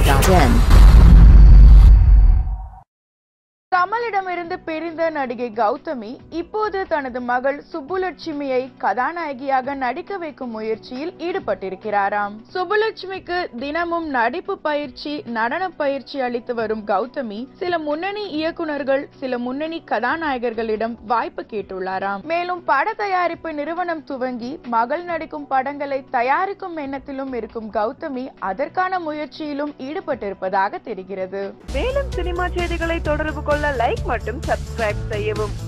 Arabmixed.in. கமலிடமிருந்து பிரிந்த நடிகை கௌதமி இப்போது தனது மகள் சுப்புலட்சுமியை கதாநாயகியாக நடிக்க வைக்கும் முயற்சியில் ஈடுபட்டிருக்கிறாராம் சுப்புலட்சுமிக்கு தினமும் நடிப்பு பயிற்சி நடன பயிற்சி அளித்து வரும் கௌதமி சில முன்னணி இயக்குனர்கள் சில முன்னணி கதாநாயகர்களிடம் வாய்ப்பு கேட்டுள்ளாராம் மேலும் பட தயாரிப்பு நிறுவனம் துவங்கி மகள் நடிக்கும் படங்களை தயாரிக்கும் எண்ணத்திலும் இருக்கும் கௌதமி அதற்கான முயற்சியிலும் ஈடுபட்டிருப்பதாக தெரிகிறது மேலும் சினிமா செய்திகளை தொடர்பு கொள்ள லைக் மற்றும் சப்ஸ்கிரைப் செய்யவும்